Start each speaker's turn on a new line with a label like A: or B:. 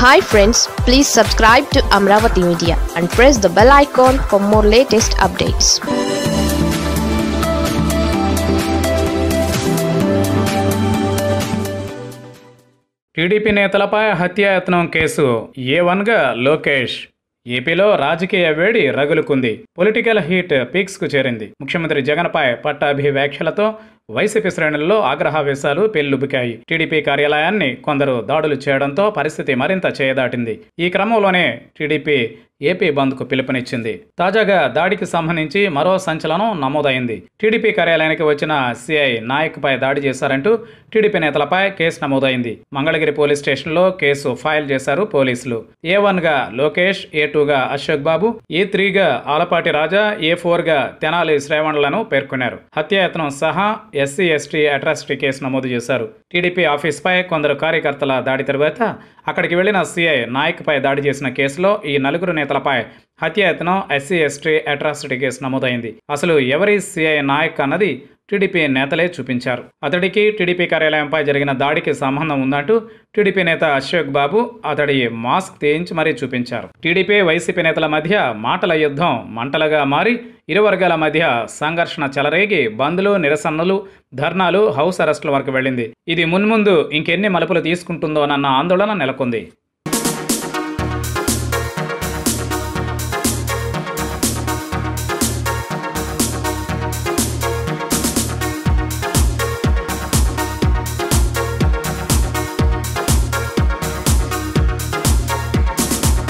A: hi friends please subscribe to Amaravati media and press the bell icon for more latest updates
B: TDP నేతలపై హత్యాయత్నం case ఏ వన్గా లోకేష్ ఏపీలో రాజకీయ వేడి రగులుకుంది పొలిటికల్ హీట్ పీక్స్కు చేరింది ముఖ్యమంత్రి జగన్పై పట్టాభి వ్యాఖ్యలతో వైసీపీ శ్రేణుల్లో ఆగ్రహావేశాలు పెల్లుబికాయి టీడీపీ కార్యాలయాన్ని కొందరు దాడులు చేయడంతో పరిస్థితి మరింత చేయదాటింది ఈ క్రమంలోనే టీడీపీ ఏపీ బంద్కు పిలుపునిచ్చింది తాజాగా దాడికి సంబంధించి మరో సంచలనం నమోదైంది టీడీపీ కార్యాలయానికి వచ్చిన సిఐ నాయక్పై దాడి చేశారంటూ టీడీపీ నేతలపై కేసు నమోదైంది మంగళగిరి పోలీస్ స్టేషన్లో కేసు ఫైల్ చేశారు పోలీసులు ఏ వన్గా లోకేష్ ఏ టూగా అశోక్ బాబు ఏ త్రీగా ఆలపాటి రాజా ఏ ఫోర్గా తెనాలి శ్రేవణ్లను పేర్కొన్నారు హత్యాయత్నం సహా ఎస్సీ ఎస్టీ అట్రాసిటీ కేసు నమోదు చేశారు టీడీపీ ఆఫీస్పై కొందరు కార్యకర్తల దాడి తరువాత అక్కడికి వెళ్లిన సీఐ నాయక్పై దాడి చేసిన కేసులో ఈ నలుగురు నేతలపై హత్యాయత్నం ఎస్సీ ఎస్టీ అట్రాసిటీ కేసు నమోదైంది అసలు ఎవరి సీఐ నాయక్ అన్నది టీడీపీ నేతలే చూపించారు అతడికి టీడీపీ కార్యాలయంపై జరిగిన దాడికి సంబంధం ఉందంటూ టీడీపీ నేత అశోక్ బాబు అతడి మాస్క్ తీయించి మరీ చూపించారు టీడీపీ వైసీపీ నేతల మధ్య మాటల యుద్ధం మంటలుగా మారి ఇరు వర్గాల మధ్య సంఘర్షణ చెలరేగి బంద్లు నిరసనలు ధర్నాలు హౌస్ అరెస్టుల వరకు వెళ్ళింది ఇది మున్ముందు ఇంకెన్ని మలుపులు తీసుకుంటుందోనన్న ఆందోళన నెలకొంది